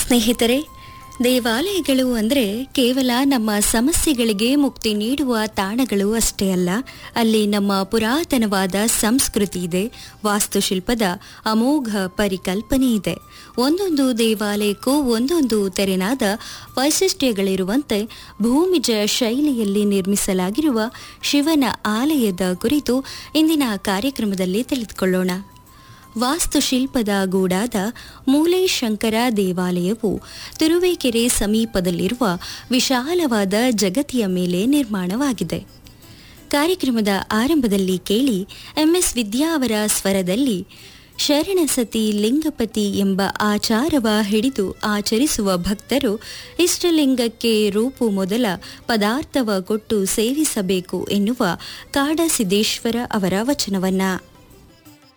ಸ್ನೇಹಿತರೆ ದೇವಾಲಯಗಳು ಅಂದರೆ ಕೇವಲ ನಮ್ಮ ಸಮಸ್ಯೆಗಳಿಗೆ ಮುಕ್ತಿ ನೀಡುವ ತಾಣಗಳು ಅಷ್ಟೇ ಅಲ್ಲ ಅಲ್ಲಿ ನಮ್ಮ ಪುರಾತನವಾದ ಸಂಸ್ಕೃತಿ ಇದೆ ವಾಸ್ತುಶಿಲ್ಪದ ಅಮೋಘ ಪರಿಕಲ್ಪನೆ ಇದೆ ಒಂದೊಂದು ದೇವಾಲಯಕ್ಕೂ ಒಂದೊಂದು ತೆರೆನಾದ ವೈಶಿಷ್ಟ್ಯಗಳಿರುವಂತೆ ಭೂಮಿಜ ಶೈಲಿಯಲ್ಲಿ ನಿರ್ಮಿಸಲಾಗಿರುವ ಶಿವನ ಆಲಯದ ಕುರಿತು ಇಂದಿನ ಕಾರ್ಯಕ್ರಮದಲ್ಲಿ ತಿಳಿದುಕೊಳ್ಳೋಣ ವಾಸ್ತುಶಿಲ್ಪದ ಗೂಡಾದ ಮೂಲೇಶಂಕರ ದೇವಾಲಯವು ತುರುವೇಕೆರೆ ಸಮೀಪದಲ್ಲಿರುವ ವಿಶಾಲವಾದ ಜಗತಿಯ ಮೇಲೆ ನಿರ್ಮಾಣವಾಗಿದೆ ಕಾರ್ಯಕ್ರಮದ ಆರಂಭದಲ್ಲಿ ಕೇಳಿ ಎಂಎಸ್ ವಿದ್ಯಾ ಅವರ ಸ್ವರದಲ್ಲಿ ಶರಣಸತಿ ಲಿಂಗಪತಿ ಎಂಬ ಆಚಾರವ ಹಿಡಿದು ಆಚರಿಸುವ ಭಕ್ತರು ಇಷ್ಟಲಿಂಗಕ್ಕೆ ರೂಪು ಮೊದಲ ಪದಾರ್ಥವ ಕೊಟ್ಟು ಸೇವಿಸಬೇಕು ಎನ್ನುವ ಕಾಡಸಿದ್ದೇಶ್ವರ ಅವರ ವಚನವನ್ನ